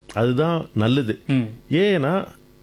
அதுதான் நல்லது ம் ஏன்னா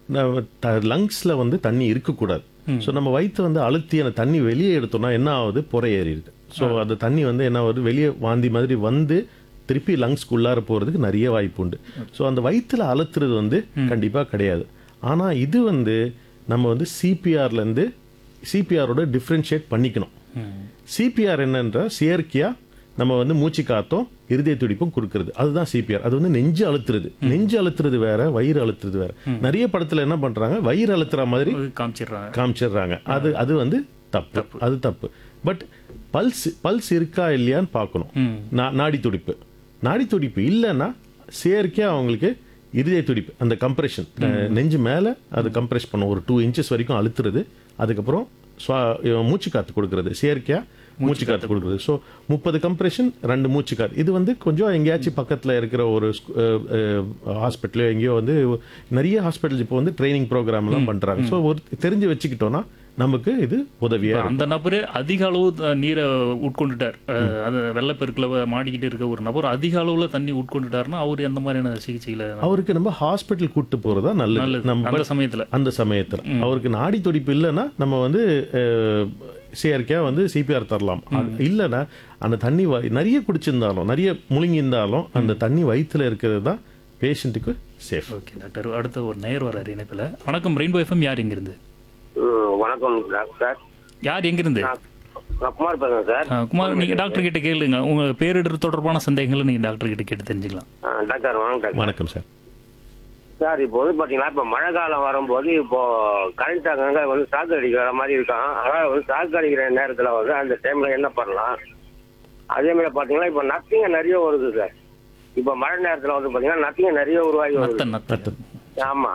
லங்ஸில் வந்து தண்ணி இருக்கக்கூடாது ஸோ நம்ம வயிற்று வந்து அழுத்தி அந்த தண்ணி வெளியே எடுத்தோம்னா என்ன ஆகுது புறை ஏறிடுது ஸோ அந்த தண்ணி வந்து என்ன ஆகுது வெளியே வாந்தி மாதிரி வந்து திருப்பி லங்ஸ்க்குள்ளார போகிறதுக்கு நிறைய வாய்ப்பு உண்டு ஸோ அந்த வயிற்றுல அழுத்துறது வந்து கண்டிப்பாக கிடையாது ஆனால் இது வந்து நம்ம வந்து சிபிஆர்லேருந்து சிபிஆரோட டிஃப்ரென்ஷியேட் பண்ணிக்கணும் சிபிஆர் என்னன்ற செயற்கையா நம்ம வந்து மூச்சு காத்தும் இருதய துடிப்பும் கொடுக்கறது அதுதான் சிபிஆர் அது வந்து நெஞ்சு அழுத்துறது நெஞ்சு அழுத்துறது வேற வயிறு அழுத்துறது வேற நிறைய படத்துல என்ன பண்றாங்க வயிறு அழுத்துற மாதிரி அது காமிச்சிடுறாங்க காமிச்சிடுறாங்க அது அது வந்து தப்பு அது தப்பு பட் பல்ஸ் பல்ஸ் இருக்கா இல்லையான்னு பார்க்கணும் ம் நா- நாடி துடிப்பு நாடி துடிப்பு இல்லைன்னா செயற்கையா அவங்களுக்கு இருதய துடிப்பு அந்த கம்ப்ரெஷன் நெஞ்சு மேலே அது கம்ப்ரெஸ் பண்ணும் ஒரு டூ இன்ச்சஸ் வரைக்கும் அழுத்துறது அதுக்கப்புறம் சுவா- மூச்சு காத்து கொடுக்கறது செயற்கையா மூச்சு காத்து கொடுக்குறது ஸோ முப்பது கம்ப்ரெஷன் ரெண்டு மூச்சு காத்து இது வந்து கொஞ்சம் எங்கேயாச்சும் பக்கத்தில் இருக்கிற ஒரு ஹாஸ்பிட்டலோ எங்கேயோ வந்து நிறைய ஹாஸ்பிட்டல்ஸ் இப்போ வந்து ட்ரைனிங் ப்ரோக்ராம்லாம் பண்ணுறாங்க ஸோ ஒரு தெரிஞ்சு வச்சுக்கிட்டோம்னா நமக்கு இது உதவியா இருக்கும். அந்த நபரு அதிக அளவு த- நீரை உட்கொண்டுட்டார் அஹ், அது வெள்ளப்பெருக்கில் மாட்டிக்கிட்டு இருக்க ஒரு நபர் அதிக அளவுல தண்ணி உட்கொண்டுட்டாருன்னா அவர் எந்த மாதிரியான சிகிச்சையில அவருக்கு நம்ம ஹாஸ்பிட்டல் கூட்டு போறதா நல்லது நல்லது நம்ம அந்த சமயத்துல அந்த சமயத்துல அவருக்கு நாடி துடிப்பு இல்லைன்னா நம்ம வந்து அஹ், செயற்கையா வந்து சிபிஆர் தரலாம் அது இல்லைன்னா அந்த தண்ணி வ- நிறைய குடிச்சிருந்தாலும் நிறைய முழுங்கியிருந்தாலும் அந்த தண்ணி வயித்துல இருக்கிறது தான் பேஷண்ட்டுக்கு சேஃப் ஓகே டாக்டர் அடுத்த ஒரு நேர் வராரு இணைப்பில் வணக்கம் ரெயின்போ எஃப்எம் யார் எங்கிருந்து ம், வணக்கம் சார் யார் எங்கிருந்து நான் நான் குமார் பேசுறேன் சார் அஹ், குமார் நீங்க டாக்டர் கிட்ட கேளுங்க உங்க பேரிடர் தொடர்பான சந்தேகங்களை நீங்க டாக்டர் கிட்ட கேட்டு தெரிஞ்சுக்கலாம் ஆ, டாக்டர் வணக்கம் டாக்டர் வணக்கம் சார் சார் இப்போ வந்து பாத்தீங்கன்னா இப்போ மழை காலம் வரும்போது இப்போ கரண்ட் அங்கங்க வந்து சாக்கு அடிக்கிற மாதிரி இருக்கான் அதாவது வந்து சாக்கு அடிக்கிற நேரத்துல வந்து அந்த டைம்ல என்ன பண்ணலாம் அதே மாதிரி பாத்தீங்கன்னா இப்போ நத்திங்க நிறைய வருது சார் இப்போ மழை நேரத்துல வந்து பாத்தீங்கன்னா நத்திங்க நிறைய உருவாகி வருது நத்த நத்த ஆமா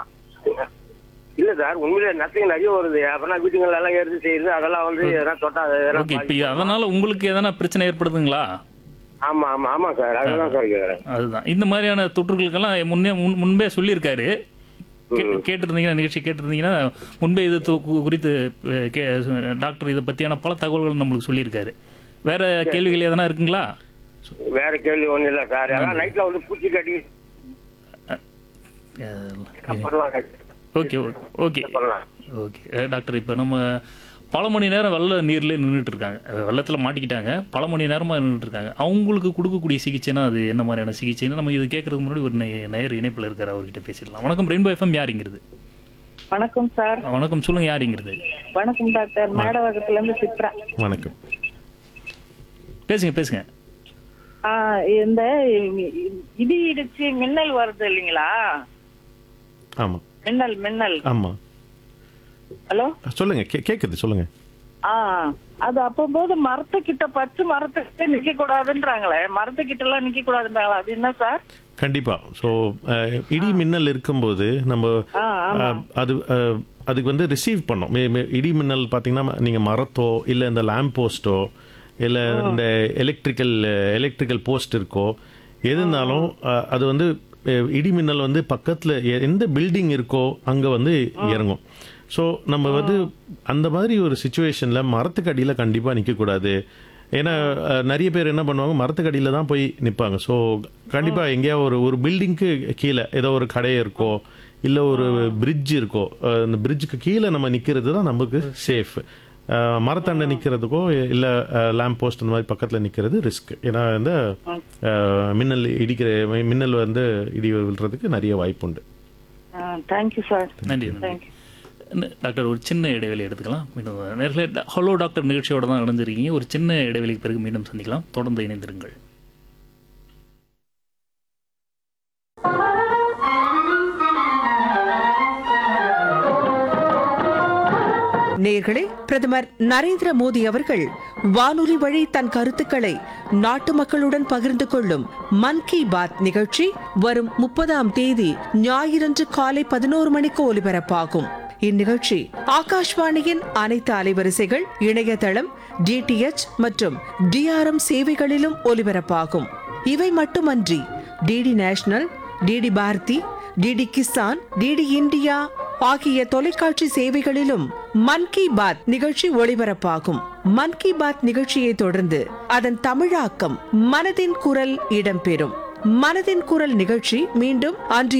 இல்ல சார் உண்மையிலே நத்திங்க நிறைய வருது அப்படின்னா வீட்டுங்கள எல்லாம் எடுத்து செய்யுது அதெல்லாம் வந்து எதனா தொட்டா அது எதனா ஓகே இப்போ பாதிக்கும். அதனால உங்களுக்கு எதனா பிரச்சனை ஏற்படுதுங்களா ஆமா ஆமா ஆமா சார் அதுதான் சார் கேக்குறேன் அதுதான் இந்த மாதிரியான தொற்றுகளுக்கெல்லாம் முன்னே முன்- முன்பே சொல்லியிருக்காரு கே- கேட்டிருந்தீங்கன்னா நிகழ்ச்சி கேட்டிருந்தீங்கன்னா முன்பே இது து- கு- குறித்து அஹ், கே- டாக்டர் இதை பற்றியான பல தகவல்கள் நம்மளுக்கு சொல்லியிருக்காரு வேற கேள்விகள் எதனா இருக்குங்களா வேற கேள்வி ஒண்ணும் இல்ல சார் அதான் நைட்ல வந்து பூச்சி கட்டி பண்ணலாம் ஓகே ஓகே பண்ணலாம் ஓகே அஹ், டாக்டர் இப்போ நம்ம பல மணி நேரம் வெள்ள நீர்ல நின்றுட்டு இருக்காங்க அஹ், வெள்ளத்துல மாட்டிக்கிட்டாங்க பல மணி நேரமா நின்றுட்டு இருக்காங்க அவங்களுக்கு கொடுக்கக்கூடிய சிகிச்சைனா அது என்ன மாதிரியான சிகிச்சைன்னு நம்ம இது கேட்கறதுக்கு முன்னாடி ஒரு நே- நேயர் இணைப்புல இருக்காரு அவர்கிட்ட பேசிடலாம் வணக்கம் ரெயின்போ எஃப்எம் யாருங்கிறது வணக்கம் சார் வணக்கம் சொல்லுங்க யாருங்கிறது வணக்கம் டாக்டர் மேடவகத்துல இருந்து சித்ரா வணக்கம் பேசுங்க பேசுங்க ஆ, இந்த இடி இடிச்சு மின்னல் வருது இல்லைங்களா ஆமா மின்னல் மின்னல் ஆமா ஹலோ சொல்லுங்க கே- கேக்குது சொல்லுங்க ஆ அது அப்போது மரத்துக்கிட்ட பச்சை மரத்துக்கிட்ட நிக்க கூடாதுன்றாங்களே மரத்துக்கிட்ட எல்லாம் நிக்க கூடாதுன்றாங்களா அது என்ன சார் கண்டிப்பா ஸோ இடி மின்னல் இருக்கும்போது நம்ம ஆ, ஆமா. அஹ், அது அஹ், அதுக்கு வந்து ரிசீவ் பண்ணோம் மே- மே- இடி மின்னல் பார்த்தீங்கன்னா நீங்க மரத்தோ இல்லை இந்த லேம்ப் போஸ்ட்டோ இல்லை இந்த எலக்ட்ரிக்கல் எலக்ட்ரிக்கல் போஸ்ட் இருக்கோ எது இருந்தாலும் அஹ், அது வந்து அஹ், இடி மின்னல் வந்து பக்கத்தில் எந்த பில்டிங் இருக்கோ அங்கே வந்து இறங்கும் ஸோ நம்ம வந்து அந்த மாதிரி ஒரு சுச்சுவேஷனில் மரத்துக்கு அடியில் கண்டிப்பாக நிற்கக்கூடாது ஏன்னா அஹ், நிறைய பேர் என்ன பண்ணுவாங்க மரத்துக்கு அடியில் தான் போய் நிற்பாங்க ஸோ கண்டிப்பாக எங்கேயா ஒரு ஒரு பில்டிங்க்கு கீழே ஏதோ ஒரு கடை இருக்கோ இல்லை ஒரு பிரிட்ஜ் இருக்கோ அஹ், அந்த பிரிட்ஜுக்கு கீழே நம்ம நிற்கிறது தான் நமக்கு சேஃப் மரத்தாண்ட நிற்கிறதுக்கோ இல்லை லேம்ப் போஸ்ட் அந்த மாதிரி பக்கத்தில் நிற்கிறது ரிஸ்க் ஏன்னா இந்த அஹ், மின்னல் இடிக்கிற மின்னல் வந்து இடி விழுறதுக்கு நிறைய வாய்ப்பு உண்டு தேங்க்யூ சார் நன்றி நன்றி தேங்க்யூ ந- டாக்டர் ஒரு சின்ன இடைவெளி எடுத்துக்கலாம் மீண்டும் நேர்களே ஹலோ டாக்டர் நிகழ்ச்சியோட தான் இணைஞ்சிருக்கீங்க ஒரு சின்ன இடைவெளிக்கு பிறகு மீண்டும் சந்திக்கலாம் தொடர்ந்து இணைந்திருங்கள் நேர்களே பிரதமர் நரேந்திர மோடி அவர்கள் வானொலி வழி தன் கருத்துக்களை நாட்டு மக்களுடன் பகிர்ந்து கொள்ளும் மன் கி பாத் நிகழ்ச்சி வரும் முப்பதாம் தேதி ஞாயிறன்று காலை பதினோரு மணிக்கு ஒலிபரப்பாகும் இந்நிகழ்ச்சி ஆகாஷ்வாணியின் அனைத்து அலைவரிசைகள் இணையதளம் டிடிஎச் மற்றும் டிஆர்எம் சேவைகளிலும் ஒலிபரப்பாகும் இவை மட்டுமன்றி DD national DD Bharati DD Kisan DD India ஆகிய தொலைக்காட்சி சேவைகளிலும் மன் கி பாத் நிகழ்ச்சி ஒளிபரப்பாகும் மன் கி பாத் நிகழ்ச்சியை தொடர்ந்து அதன் தமிழாக்கம் மனதின் குரல் இடம்பெறும் மனதின் குரல் நிகழ்ச்சி மீண்டும் அன்று